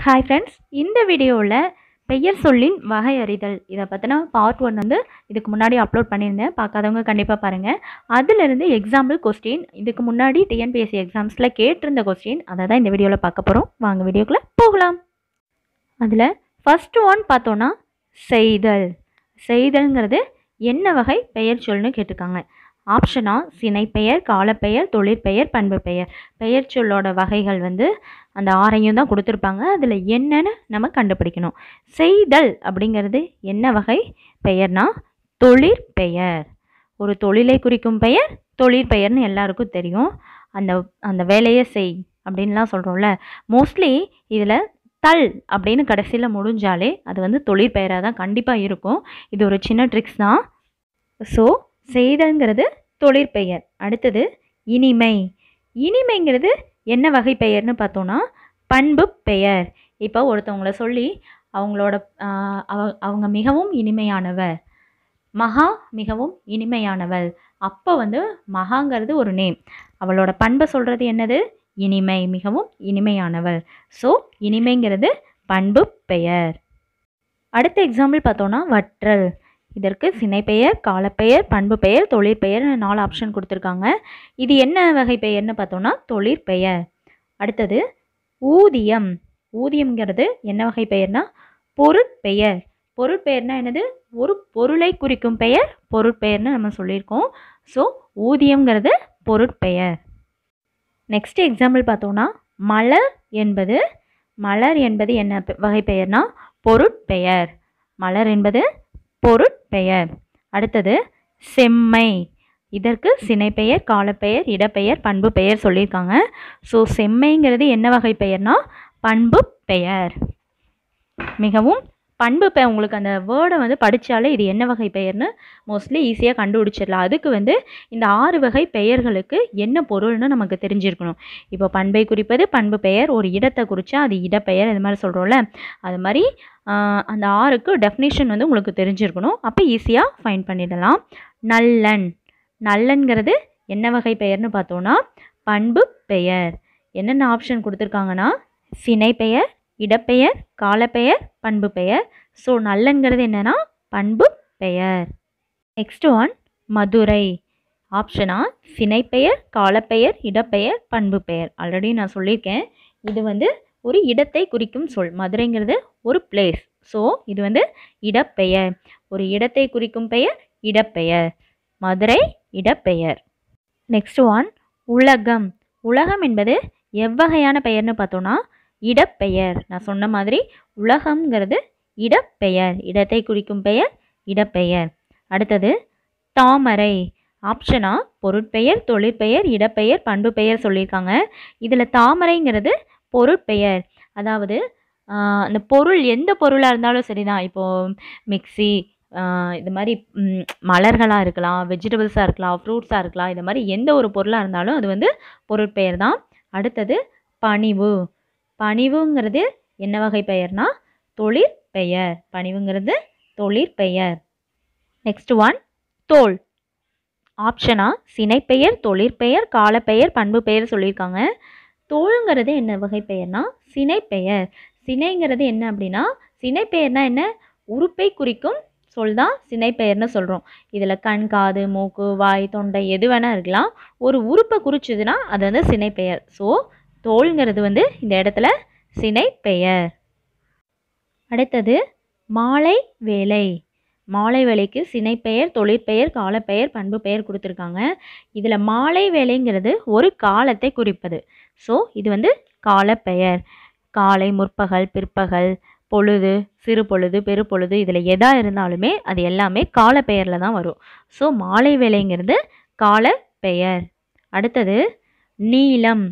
hi friends இந்த வீடியோவில் பெயர் சொல்லின் வகை அறிதல் இதை பற்றின பார்ட் ஒன் வந்து இதுக்கு முன்னாடி அப்லோட் பண்ணியிருந்தேன் பார்க்காதவங்க கண்டிப்பாக பாருங்கள் அதிலிருந்து எக்ஸாம்பிள் கொஸ்டின் இதுக்கு முன்னாடி டிஎன்பிஎஸ்சி எக்ஸாம்ஸில் கேட்டிருந்த கொஸ்டின் அதை தான் இந்த வீடியோவில் பார்க்க போகிறோம் வாங்க வீடியோக்குள்ளே போகலாம் அதில் ஃபஸ்ட்டு ஒன் பார்த்தோன்னா செய்தல் செய்தல்ங்கிறது என்ன வகை பெயர் சொல்னு கேட்டிருக்காங்க ஆப்ஷனா சினைப்பெயர் காலப்பெயர் தொழிற்பெயர் பண்பு பெயர் பெயர் சொல்லோட வகைகள் வந்து அந்த ஆறையும் தான் கொடுத்துருப்பாங்க அதில் என்னன்னு நம்ம கண்டுபிடிக்கணும் செய்தல் அப்படிங்கிறது என்ன வகை பெயர்னா தொழிற்பெயர் ஒரு தொழிலை குறிக்கும் பெயர் தொழிற்பெயர்னு எல்லாருக்கும் தெரியும் அந்த அந்த வேலையை செய் அப்படின்லாம் சொல்கிறோம்ல மோஸ்ட்லி இதில் தல் அப்படின்னு கடைசியில் முடிஞ்சாலே அது வந்து தொழிற்பெயராக தான் கண்டிப்பாக இருக்கும் இது ஒரு சின்ன ட்ரிக்ஸ் தான் ஸோ செய்தல்ங்கிறது தொழிற்பெயர் அடுத்தது இனிமை இனிமைங்கிறது என்ன வகை பெயர்னு பார்த்தோன்னா பண்பு பெயர் இப்போ ஒருத்தவங்கள சொல்லி அவங்களோட ஆஹ், அவ- அவங்க மிகவும் இனிமையானவர் மகா மிகவும் இனிமையானவள் அப்போ வந்து மகாங்கிறது ஒரு நேம் அவளோட பண்பை சொல்கிறது என்னது இனிமை மிகவும் இனிமையானவள் ஸோ இனிமைங்கிறது பண்பு பெயர் அடுத்த எக்ஸாம்பிள் பார்த்தோன்னா வற்றல் இதற்கு சினைப்பெயர் காலப்பெயர் பண்பு பெயர் தொழிற்பெயர் நாலு ஆப்ஷன் கொடுத்துருக்காங்க இது என்ன வகை பெயர்னு பார்த்தோன்னா தொழிற்பெயர் அடுத்தது ஊதியம் ஊதியம்ங்கிறது என்ன வகை பெயர்னா பொருட்பெயர் பொருட்பெயர்னா என்னது ஒரு பொருளை குறிக்கும் பெயர் பொருட்பெயர்னு நம்ம சொல்லியிருக்கோம் ஸோ ஊதியம்ங்கிறது பொருட்பெயர் நெக்ஸ்ட் எக்ஸாம்பிள் பார்த்தோன்னா மலர் என்பது மலர் என்பது என்ன பெ- வகை பெயர்னா பொருட்பெயர் மலர் என்பது பொருட்பெயர் அடுத்தது செம்மை இதற்கு சினைப்பெயர் காலப்பெயர் இடப்பெயர் பண்பு பெயர் சொல்லியிருக்காங்க ஸோ செம்மைங்கிறது என்ன வகை பெயர்னா பண்பு பெயர் மிகவும் பண்பு பெயர் உங்களுக்கு அந்த வேர்டை வந்து படித்தாலே இது என்ன வகை பெயர்னு மோஸ்ட்லி ஈஸியாக கண்டுபிடிச்சிடலாம் அதுக்கு வந்து இந்த ஆறு வகை பெயர்களுக்கு என்ன பொருள்னு நமக்கு தெரிஞ்சிருக்கணும் இப்போ பண்பை குறிப்பது பண்பு பெயர் ஒரு இடத்தை குறித்தா அது இடப்பெயர் இது மாதிரி சொல்கிறோம்ல அது மாதிரி ஆஹ், அந்த ஆறுக்கு டெஃபினேஷன் வந்து உங்களுக்கு தெரிஞ்சிருக்கணும் அப்போ ஈஸியாக ஃபைன் பண்ணிடலாம் நல்லன் நல்லன்கிறது என்ன வகை பெயர்னு பார்த்தோன்னா பண்பு பெயர் என்னென்ன ஆப்ஷன் கொடுத்துருக்காங்கன்னா சினைப்பெயர் இடப்பெயர் காலப்பெயர் பண்பு பெயர் ஸோ நல்லன்கிறது என்னன்னா பண்பு பெயர் நெக்ஸ்ட் ஒன் மதுரை ஆப்ஷனா சினைப்பெயர் காலப்பெயர் இடப்பெயர் பண்பு பெயர் ஆல்ரெடி நான் சொல்லியிருக்கேன் இது வந்து ஒரு இடத்தை குறிக்கும் சொல் மதுரைங்கிறது ஒரு பிளேஸ் ஸோ இது வந்து இடப்பெயர் ஒரு இடத்தை குறிக்கும் பெயர் இடப்பெயர் மதுரை இடப்பெயர் நெக்ஸ்ட் ஒன் உலகம் உலகம் என்பது எவ்வகையான பெயர்னு பார்த்தோன்னா இடப்பெயர் நான் சொன்ன மாதிரி உலகம்ங்கிறது இடப்பெயர் இடத்தை குறிக்கும் பெயர் இடப்பெயர் அடுத்தது தாமரை ஆப்ஷனா பொருட்பெயர் தொழிற்பெயர் இடப்பெயர் பண்பு பெயர் சொல்லியிருக்காங்க இதில் தாமரைங்கிறது பொருட்பெயர் அதாவது ஆஹ், அந்த பொருள் எந்த பொருளாக இருந்தாலும் சரிதான் இப்போது மிக்ஸி ஆஹ், இது மாதிரி ம், மலர்களாக இருக்கலாம் வெஜிடபிள்ஸாக இருக்கலாம் ஃப்ரூட்ஸாக இருக்கலாம் இது மாதிரி எந்த ஒரு பொருளாக இருந்தாலும் அது வந்து பொருட்பெயர் தான் அடுத்தது பணிவு பணிவுங்கிறது என்ன வகை பெயர்னா தொழிற்பெயர் பணிவுங்கிறது தொழிற்பெயர் நெக்ஸ்ட் ஒன் தோல் ஆப்ஷனா சினைப்பெயர் தொழிற்பெயர் காலப்பெயர் பண்பு பெயர் சொல்லியிருக்காங்க தோளுங்கிறது என்ன வகை பெயர்னா சினைப்பெயர் சினைங்கிறது என்ன அப்படின்னா சினைப்பெயர்னா என்ன உறுப்பை குறிக்கும் சொல் தான் சினைப்பெயர்னு சொல்கிறோம் இதில் கண் காது மூக்கு வாய் தொண்டை எது வேணால் இருக்கலாம் ஒரு உறுப்பை குறிச்சதுன்னா அது வந்து சினைப்பெயர் ஸோ தோல்ங்கிறது வந்து இந்த இடத்துல சினைப்பெயர் அடுத்தது மாலை வேலை மாலை வேலைக்கு சினைப்பெயர் தொழிற்பெயர் காலப்பெயர் பண்பு பெயர் கொடுத்துருக்காங்க இதில் மாலை வேலைங்கிறது ஒரு காலத்தை குறிப்பது ஸோ இது வந்து காலப்பெயர் காலை முற்பகல் பிற்பகல் பொழுது சிறு பொழுது பெருப்பொழுது இதில் எதா இருந்தாலுமே அது எல்லாமே காலப்பெயரில் தான் வரும் ஸோ மாலை வேலைங்கிறது காலப்பெயர் அடுத்தது நீளம்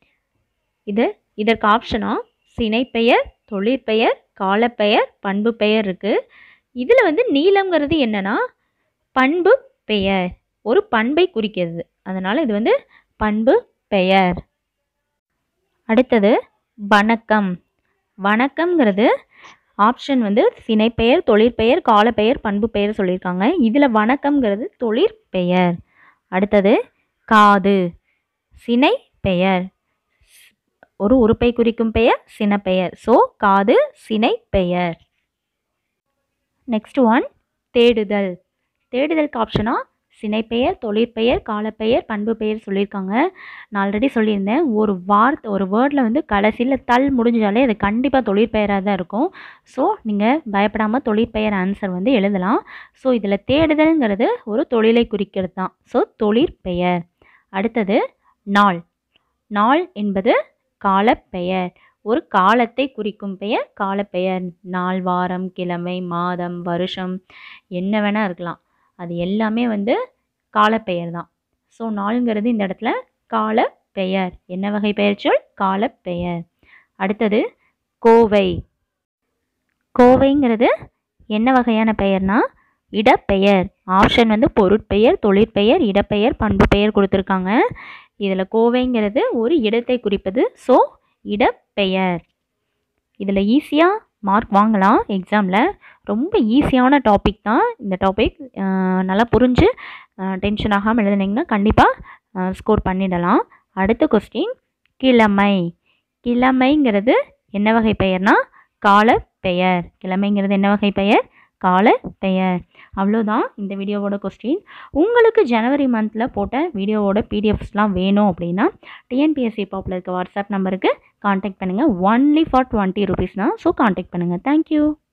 இது இதற்கு ஆப்ஷனாக சினைப்பெயர் தொழிற்பெயர் காலப்பெயர் பண்பு பெயர் இருக்குது இதில் வந்து நீளம்ங்கிறது என்னன்னா பண்பு பெயர் ஒரு பண்பை குறிக்கிறது அதனால் இது வந்து பண்பு பெயர் அடுத்தது வணக்கம் வணக்கம்ங்கிறது ஆப்ஷன் வந்து சினைப்பெயர் தொழிற்பெயர் காலப்பெயர் பண்பு பெயர் சொல்லியிருக்காங்க இதில் வணக்கம்ங்கிறது தொழிற்பெயர் அடுத்தது காது சினை பெயர் ஒரு உறுப்பை குறிக்கும் பெயர் சினப்பெயர் ஸோ காது சினை பெயர் நெக்ஸ்ட் ஒன் தேடுதல் தேடுதலுக்கு ஆப்ஷனாக சினைப்பெயர் தொழிற்பெயர் காலப்பெயர் பண்பு பெயர் சொல்லியிருக்காங்க நான் ஆல்ரெடி சொல்லியிருந்தேன் ஒரு வார்த்தை ஒரு வேர்டில் வந்து கடைசியில் தல் முடிஞ்சாலே அது கண்டிப்பாக தொழிற்பெயராக தான் இருக்கும் ஸோ நீங்கள் பயப்படாமல் தொழிற்பெயர் ஆன்சர் வந்து எழுதலாம் ஸோ இதில் தேடுதல்ங்கிறது ஒரு தொழிலை குறிக்கிறது தான் ஸோ தொழிற்பெயர் அடுத்தது நாள் நாள் என்பது காலப்பெயர் ஒரு காலத்தை குறிக்கும் பெயர் காலப்பெயர் நாள் வாரம் கிழமை மாதம் வருஷம் என்ன வேணால் இருக்கலாம் அது எல்லாமே வந்து காலப்பெயர் தான் ஸோ நாளுங்கிறது இந்த இடத்துல காலப்பெயர் என்ன வகை பெயர் சொல் காலப்பெயர் அடுத்தது கோவை கோவைங்கிறது என்ன வகையான பெயர்னா இடப்பெயர் ஆப்ஷன் வந்து பொருட்பெயர் தொழிற்பெயர் இடப்பெயர் பண்பு பெயர் கொடுத்துருக்காங்க இதில் கோவைங்கிறது ஒரு இடத்தை குறிப்பது ஸோ இடப்பெயர் இதில் ஈஸியாக மார்க் வாங்கலாம் எக்ஸாமில் ரொம்ப ஈஸியான டாபிக் தான் இந்த டாபிக் நல்லா புரிஞ்சு டென்ஷன் ஆகாமல் எழுதுனீங்கன்னா கண்டிப்பாக ஸ்கோர் பண்ணிடலாம் அடுத்த கொஸ்டின் கிழமை கிழமைங்கிறது என்ன வகை பெயர்னா காலப்பெயர் கிழமைங்கிறது என்ன வகை பெயர் கால பெயர் அவ்வளோதான் இந்த வீடியோவோட கொஸ்டின் உங்களுக்கு ஜனவரி மந்தில் போட்ட வீடியோவோட பிடிஎஃப்ஸ்லாம் வேணும் அப்படின்னா டிஎன்பிஎஸ்சி பாப்பில் இருக்க வாட்ஸ்அப் நம்பருக்கு காண்டாக்ட் பண்ணுங்கள் ஒன்லி ஃபார் டுவெண்ட்டி ருபீஸ் தான் ஸோ காண்டாக்ட் பண்ணுங்கள் தேங்க்யூ